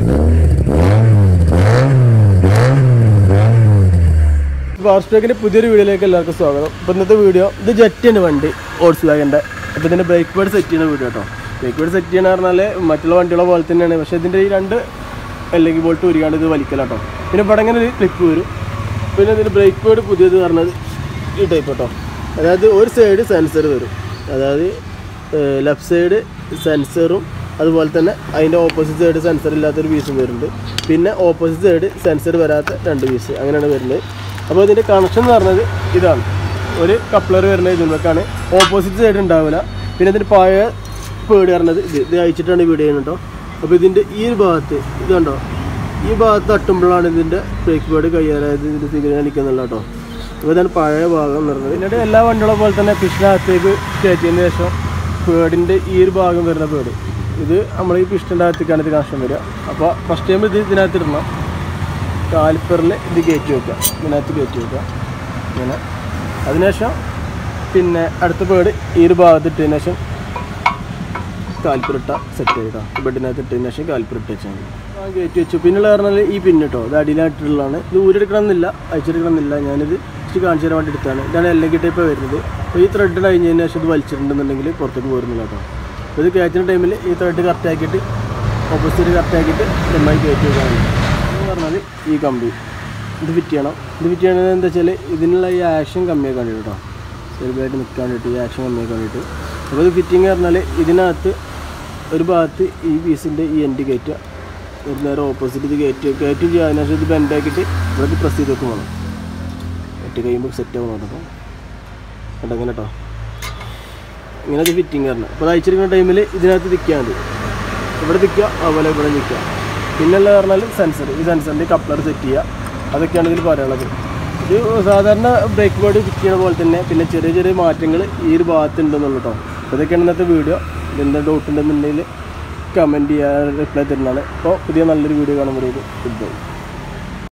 ഫാസ്റ്റ്ബാഗിൻ്റെ പുതിയൊരു വീഡിയോയിലേക്ക് എല്ലാവർക്കും സ്വാഗതം അപ്പോൾ ഇന്നത്തെ വീഡിയോ ഇത് ജെറ്റാണ് വണ്ടി ഓട്സ് വാഗൻ്റെ അപ്പോൾ ഇതിൻ്റെ ബ്രേക്ക് പേഡ് സെറ്റ് ചെയ്യുന്ന വീഡിയോ കേട്ടോ ബ്രേക്ക് പേഡ് സെറ്റ് ചെയ്യണമെന്ന് പറഞ്ഞാൽ മറ്റുള്ള വണ്ടികളെ പോലെ തന്നെയാണ് പക്ഷേ ഇതിൻ്റെ ഈ രണ്ട് അല്ലെങ്കിൽ ബോൾട്ട് ഉരുകാണ്ട് ഇത് വലിക്കലാട്ടോ പിന്നെ ഇവിടെ ഇങ്ങനെ ഒരു ക്ലിപ്പ് വരും പിന്നെ ഇതിൻ്റെ ബ്രേക്ക് പേഡ് പുതിയത് പറഞ്ഞത് ഈ ടൈപ്പ് കേട്ടോ അതായത് ഒരു സൈഡ് സെൻസർ വരും അതായത് ലെഫ്റ്റ് സൈഡ് സെൻസറും അതുപോലെ തന്നെ അതിൻ്റെ ഓപ്പോസിറ്റ് സൈഡ് സെൻസർ ഇല്ലാത്തൊരു പീസും വരുന്നുണ്ട് പിന്നെ ഓപ്പോസിറ്റ് സൈഡ് സെൻസർ വരാത്ത രണ്ട് പീസ് അങ്ങനെയാണ് വരുന്നത് അപ്പോൾ ഇതിൻ്റെ കണക്ഷൻ എന്ന് പറഞ്ഞത് ഇതാണ് ഒരു കപ്ലർ വരുന്ന ഇതിനൊക്കെയാണ് ഓപ്പോസിറ്റ് സൈഡ് ഉണ്ടാവില്ല പിന്നെ ഇതിൻ്റെ പഴയ പേട് പറഞ്ഞത് ഇത് ഇത് അയച്ചിട്ടാണ് വീഡിയോ ചെയ്യുന്നത് കേട്ടോ അപ്പോൾ ഇതിൻ്റെ ഈ ഒരു ഭാഗത്ത് ഇത് കണ്ടോ ഈ ഭാഗത്ത് തട്ടുമ്പോഴാണ് ഇതിൻ്റെ ബ്രേക്ക് പേഡ് കയ്യാറായത് ഇതിൻ്റെ സിഗ്നൽ അടിക്കുന്നില്ല കേട്ടോ അപ്പോൾ ഇതാണ് പഴയ ഭാഗം എന്ന് പറയുന്നത് പിന്നീട് എല്ലാ വണ്ടികളെ പോലെ തന്നെ പിസ്റ്റിനകത്തേക്ക് കയറ്റിയതിന് ശേഷം പേടിൻ്റെ ഈ ഒരു ഭാഗം വരുന്ന പേട് ഇത് നമ്മൾ ഈ പിസ്റ്റിൻ്റെ അകത്തേക്കാണ് ഇത് കണക്ഷൻ വരിക അപ്പോൾ ഫസ്റ്റ് ടൈം ഇത് ഇതിനകത്ത് ഇടണം കാലിപ്പറിൽ ഇത് കയറ്റി വെക്കുക ഇതിനകത്ത് കയറ്റി വെക്കുക ഇങ്ങനെ അതിനുശേഷം പിന്നെ അടുത്ത പേട് ഈ ഒരു ഭാഗത്ത് ഇട്ടതിന് ശേഷം കാൽപ്പുരട്ട സെറ്റ് ചെയ്താ ബെഡിനകത്ത് ഇട്ടതിന് ശേഷം കാൽപ്പുരട്ട വെച്ചാൽ മതി ആ കയറ്റി വെച്ചു പിന്നുള്ള പറഞ്ഞാൽ ഈ പിന്ന് കേട്ടോ ഇത് അടിയിലായിട്ടുള്ളതാണ് ഇത് ഊരെടുക്കണമെന്നില്ല അയച്ചെടുക്കണമെന്നില്ല ഞാനിത് ഇച്ചിരി കാണിച്ചു തരാൻ വേണ്ടി എടുത്താണ് ഇതാണ് എല്ലാം കിട്ടിയപ്പോൾ വരുന്നത് അപ്പോൾ ഈ ത്രെഡ് കഴിഞ്ഞതിന് ശേഷം ഇത് വലിച്ചിട്ടുണ്ടെന്നുണ്ടെങ്കിൽ പുറത്തേക്ക് പോരുന്നില്ല കേട്ടോ അപ്പോൾ ഇത് കയറ്റുന്ന ടൈമിൽ ഈ ത്രെഡ് കറക്റ്റ് ആക്കിയിട്ട് ഓപ്പോസിറ്റ് കറക്റ്റ് ആക്കിയിട്ട് നന്നായി കയറ്റി വെക്കാൻ എന്ന് പറഞ്ഞാൽ ഈ കമ്പി ഇത് ഫിറ്റ് ചെയ്യണം ഇത് ഫിറ്റ് ചെയ്യണത് എന്താ വെച്ചാൽ ഇതിനുള്ള ഈ ആക്ഷൻ കമ്മിയാക്കാൻ വേണ്ടി കേട്ടോ ചെറുതായിട്ട് നിൽക്കാൻ വേണ്ടിയിട്ട് ഈ ആക്ഷൻ കമ്മിയാക്കാൻ വേണ്ടിയിട്ട് അപ്പോൾ ഇത് ഫിറ്റിംഗ് പറഞ്ഞാൽ ഇതിനകത്ത് ഒരു ഭാഗത്ത് ഈ പീസിൻ്റെ ഈ എൻഡ് കയറ്റുക ഒരു നേരം ഓപ്പോസിറ്റ് ഇത് കയറ്റി കയറ്റും ചെയ്യുക അതിനകത്ത് ഇത് ബെൻഡാക്കിയിട്ട് ഇവിടെ പ്രസ് ചെയ്ത് വെക്കും വേണം കയറ്റി കഴിയുമ്പോൾ സെറ്റ് ആവണം കേട്ടോ കേട്ടോ അങ്ങനെ കേട്ടോ ഇങ്ങനെ ഇത് ഫിറ്റിംഗ് കാരണം അപ്പോൾ അത് അയച്ചിരിക്കുന്ന ടൈമിൽ ഇതിനകത്ത് നിൽക്കാൻ മതി ഇവിടെ നിൽക്കുക അതുപോലെ ഇവിടെ നിൽക്കുക പിന്നെയുള്ള പറഞ്ഞാൽ സെൻസർ ഈ സെൻസറിൻ്റെ കപ്ലർ സെറ്റ് ചെയ്യുക അതൊക്കെയാണ് ഇതിൽ പറയാനുള്ളത് ഇത് സാധാരണ ബ്രേക്ക് ബോർഡ് ഫിറ്റ് ചെയ്യുന്ന പോലെ തന്നെ പിന്നെ ചെറിയ ചെറിയ മാറ്റങ്ങൾ ഈ ഒരു ഭാഗത്ത് ഉണ്ടെന്നുള്ളൂ കേട്ടോ അപ്പോൾ ഇതൊക്കെയാണ് ഇന്നത്തെ വീഡിയോ ഇതിൻ്റെ ഡൗട്ട് ഉണ്ടെന്നുണ്ടെങ്കിൽ കമൻറ്റ് ചെയ്യുക റിപ്ലൈ തരുന്നതാണ് അപ്പോൾ പുതിയ നല്ലൊരു വീഡിയോ കാണുമ്പോഴേക്കും ഗുഡ് ബൈ